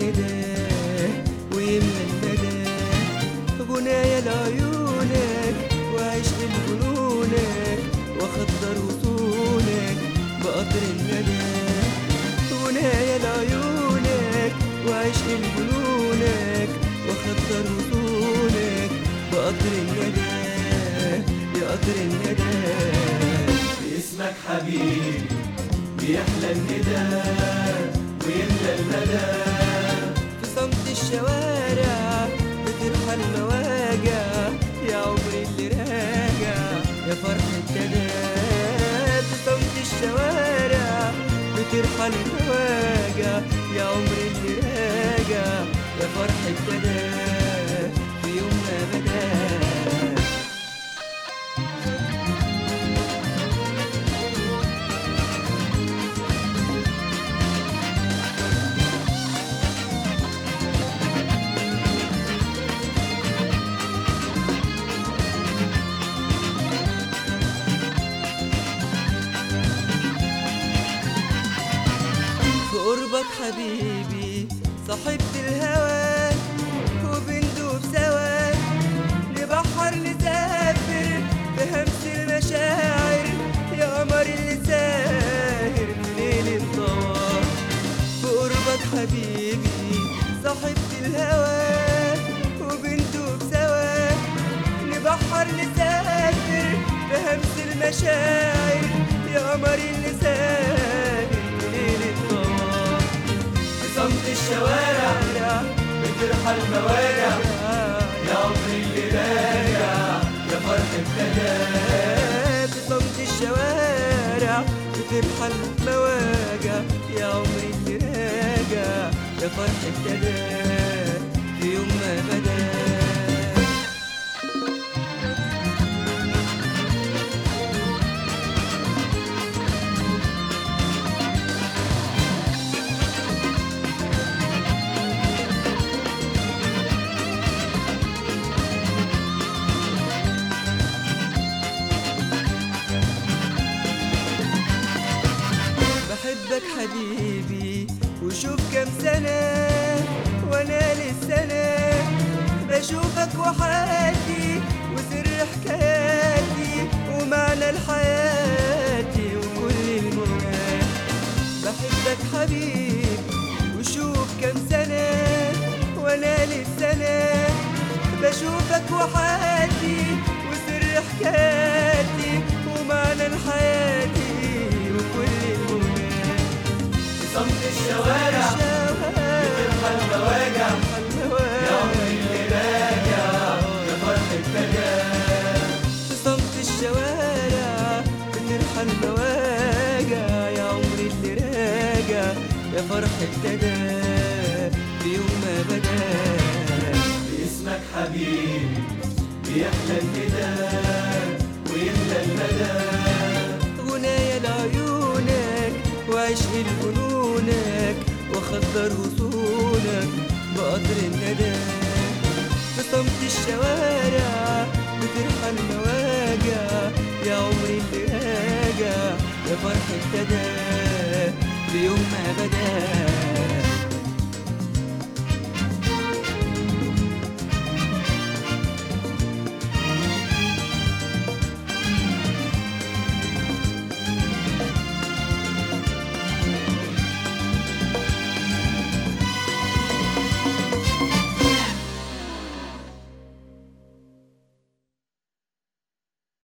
الندى ويملى المدى غنايا لعيونك وعشق لجنونك واخضر وصولك بقطر الندى غنايا لعيونك وعشق لجنونك واخضر وصولك بقطر الندى يا قطر الندى باسمك حبيبي بيحلى الندى ويملى المدى في صمت الشوارع بترحل مواجع يا عمري اللي راجع يا فرح ابتدى في صمت الشوارع بترحل مواجع يا عمري اللي راجع يا فرح ابتدى في يوم ما بدا في قربك حبيبي صاحبت الهوى وبندوب سوا نبحر نسافر بهمس المشاعر يا قمر اللي ساهر في ليل الطوار في قربك حبيبي صاحبت الهوى وبندوب سوا نبحر نسافر بهمس المشاعر يا قمر اللي ساهر في ليل الطوار في صمت الشوارع بترحل مواجع يا عمري اللي راجع يا فرح ابتدى في صمت الشوارع بترحل مواجع يا عمري اللي راجع يا فرح ابتدى في يوم ما بدا بحبك حبيبي وشوف كم سنة وانا للسنة بشوفك وحياتي وسر حكاياتي ومعنى لحياتي وكل المنى بحبك حبيبي وشوف كم سنة وانا للسنة بشوفك وحياتي وسر حكاياتي ومعنى لحياتي وكل المنى في صمت الشوارع بترحل مواجع يا عمري اللي راجع يا فرح ابتدى في صمت الشوارع بترحل مواجع يا عمري اللي راجع يا فرح ابتدى في يوم ما بدا باسمك حبيبي بيحلى الندى ويملى المدى غنايا لعيونك وعشق لجنونك واخضر وصولك بقطر الندى في صمت الشوارع بترحل مواجع يا عمري اللي راجع يا فرح ابتدى في يوم ما بدا